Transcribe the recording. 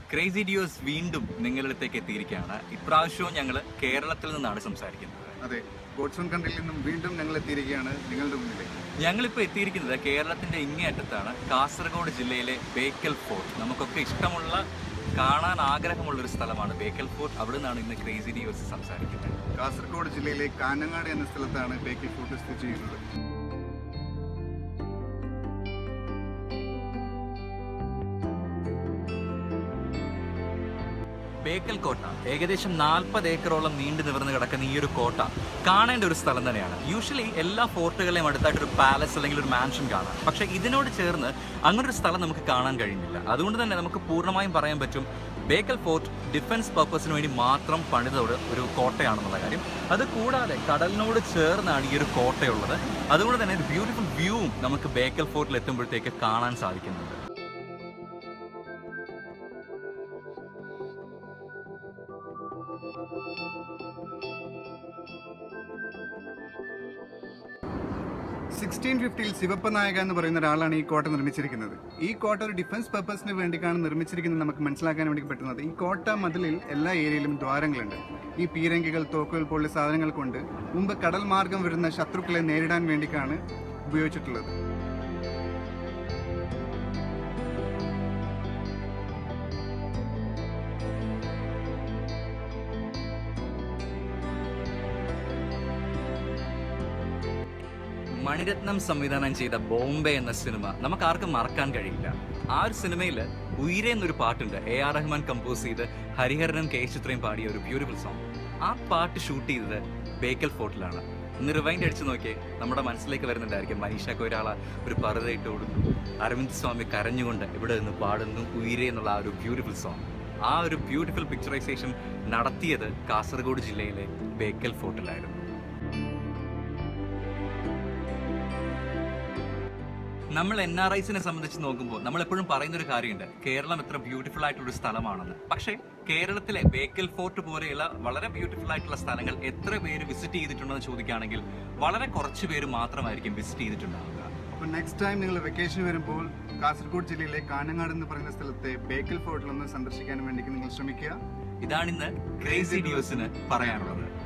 crazy ഡിയോസ് വീണ്ടും നിങ്ങളുടെ അടുത്തേക്ക് എത്തിയിരിക്കുകയാണ് ഇപ്രാവശ്യവും ഞങ്ങൾ കേരളത്തിൽ നിന്നാണ് സംസാരിക്കുന്നത് അതെ ഗോഡ്സോൺ കൺട്രിയിൽ നിന്നും വീണ്ടും ഞങ്ങൾ എത്തിയിരിക്കുകയാണ് നിങ്ങളുടെ മുന്നിലേക്ക് ഞങ്ങളിപ്പോൾ എത്തിയിരിക്കുന്നത് കേരളത്തിന്റെ ഇങ്ങേയറ്റത്താണ് കാസർഗോഡ് ജില്ലയിലെ ബേക്കൽ ഫോർട്ട് നമുക്കൊക്കെ ഇഷ്ടമുള്ള കാണാൻ ആഗ്രഹമുള്ള ഒരു സ്ഥലമാണ് ബേക്കൽ ഫോർട്ട് അവിടെ നിന്നാണ് ഇന്ന് ക്രേസി ഡിയോസ് സംസാരിക്കുന്നത് കാസർഗോഡ് ജില്ലയിലെ കാനങ്ങാട് എന്ന സ്ഥലത്താണ് ബേക്കൽ ഫോർട്ട് സ്ഥിതി ചെയ്യുന്നത് ബേക്കൽ കോട്ട ഏകദേശം നാൽപ്പത് ഏക്കറോളം നീണ്ടു നിവർന്ന് കിടക്കുന്ന ഈ ഒരു കോട്ട കാണേണ്ട ഒരു സ്ഥലം തന്നെയാണ് യൂഷ്വലി എല്ലാ ഫോർട്ടുകളെയും അടുത്തായിട്ട് ഒരു പാലസ് അല്ലെങ്കിൽ ഒരു മാൻഷൻ കാണാം പക്ഷേ ഇതിനോട് ചേർന്ന് അങ്ങനെ ഒരു സ്ഥലം നമുക്ക് കാണാൻ കഴിയുന്നില്ല അതുകൊണ്ട് തന്നെ നമുക്ക് പൂർണ്ണമായും പറയാൻ പറ്റും ബേക്കൽ ഫോർട്ട് ഡിഫൻസ് പർപ്പസിന് വേണ്ടി മാത്രം പണിത ഒരു ഒരു കോട്ടയാണെന്നുള്ള കാര്യം അത് കൂടാതെ കടലിനോട് ചേർന്നാണ് ഈ ഒരു കോട്ടയുള്ളത് അതുകൊണ്ട് തന്നെ ഒരു ബ്യൂട്ടിഫുൾ വ്യൂവും നമുക്ക് ബേക്കൽ ഫോർട്ടിൽ എത്തുമ്പോഴത്തേക്ക് കാണാൻ സാധിക്കുന്നുണ്ട് സിക്സ്റ്റീൻ ഫിഫ്റ്റിയിൽ ശിവപ്പ നായക എന്ന് പറയുന്ന ഒരാളാണ് ഈ കോട്ട നിർമ്മിച്ചിരിക്കുന്നത് ഈ കോട്ട ഒരു ഡിഫൻസ് പർപ്പസിന് വേണ്ടിയാണ് നിർമ്മിച്ചിരിക്കുന്നത് നമുക്ക് മനസ്സിലാക്കാൻ വേണ്ടി പറ്റുന്നത് ഈ കോട്ട മതിലിൽ എല്ലാ ഏരിയയിലും ദ്വാരങ്ങളുണ്ട് ഈ പീരങ്കികൾ തോക്കുകൾ പോലുള്ള സാധനങ്ങൾ കൊണ്ട് മുമ്പ് കടൽ മാർഗം വരുന്ന ശത്രുക്കളെ നേരിടാൻ വേണ്ടിയാണ് ഉപയോഗിച്ചിട്ടുള്ളത് മണിരത്നം സംവിധാനം ചെയ്ത ബോംബെ എന്ന സിനിമ നമുക്ക് ആർക്കും മറക്കാൻ കഴിയില്ല ആ ഒരു സിനിമയിൽ ഉയരെ എന്നൊരു പാട്ടുണ്ട് എ ആർ റഹ്മാൻ കമ്പോസ് ചെയ്ത് ഹരിഹരനും കെ ചിത്രയും പാടിയ ഒരു ബ്യൂട്ടിഫുൾ സോങ് ആ പാട്ട് ഷൂട്ട് ചെയ്തത് ബേക്കൽ ഫോർട്ടിലാണ് ഇന്ന് റിവൈൻഡ് അടിച്ചു നോക്കിയേ നമ്മുടെ മനസ്സിലേക്ക് വരുന്നുണ്ടായിരിക്കും മനീഷ കൊയ്രാള ഒരു പറുതയിട്ട് ഓടുന്നു അരവിന്ദ് സ്വാമി കരഞ്ഞുകൊണ്ട് ഇവിടെ നിന്ന് പാടുന്നു ഉയരെ എന്നുള്ള ആ ഒരു ബ്യൂട്ടിഫുൾ സോങ് ആ ഒരു ബ്യൂട്ടിഫുൾ പിക്ചറൈസേഷൻ നടത്തിയത് കാസർഗോഡ് ജില്ലയിലെ ബേക്കൽ ഫോർട്ടിലായിരുന്നു നമ്മൾ എൻ ആർ ഐസിനെ സംബന്ധിച്ച് നോക്കുമ്പോൾ നമ്മൾ എപ്പോഴും പറയുന്ന ഒരു കാര്യമുണ്ട് കേരളം എത്ര ബ്യൂട്ടിഫുൾ ആയിട്ടുള്ള ഒരു സ്ഥലമാണെന്ന് പക്ഷേ കേരളത്തിലെ ബേക്കൽ ഫോർട്ട് പോലെയുള്ള വളരെ ബ്യൂട്ടിഫുൾ ആയിട്ടുള്ള സ്ഥലങ്ങൾ എത്ര പേര് വിസിറ്റ് ചെയ്തിട്ടുണ്ടെന്ന് ചോദിക്കുകയാണെങ്കിൽ വളരെ കുറച്ച് പേര് മാത്രമായിരിക്കും വിസിറ്റ് ചെയ്തിട്ടുണ്ടാവുക അപ്പോൾ നെക്സ്റ്റ് ടൈം നിങ്ങൾ വെക്കേഷൻ വരുമ്പോൾ കാസർഗോഡ് ജില്ലയിലെ കാനങ്ങാട് എന്ന് പറയുന്ന സ്ഥലത്തെ ബേക്കൽ ഫോർട്ടിൽ ഒന്ന് സന്ദർശിക്കാൻ വേണ്ടി നിങ്ങൾ ശ്രമിക്കുക ഇതാണിന്ന് ക്രേസി ഡിയോസിന് പറയാനുള്ളത്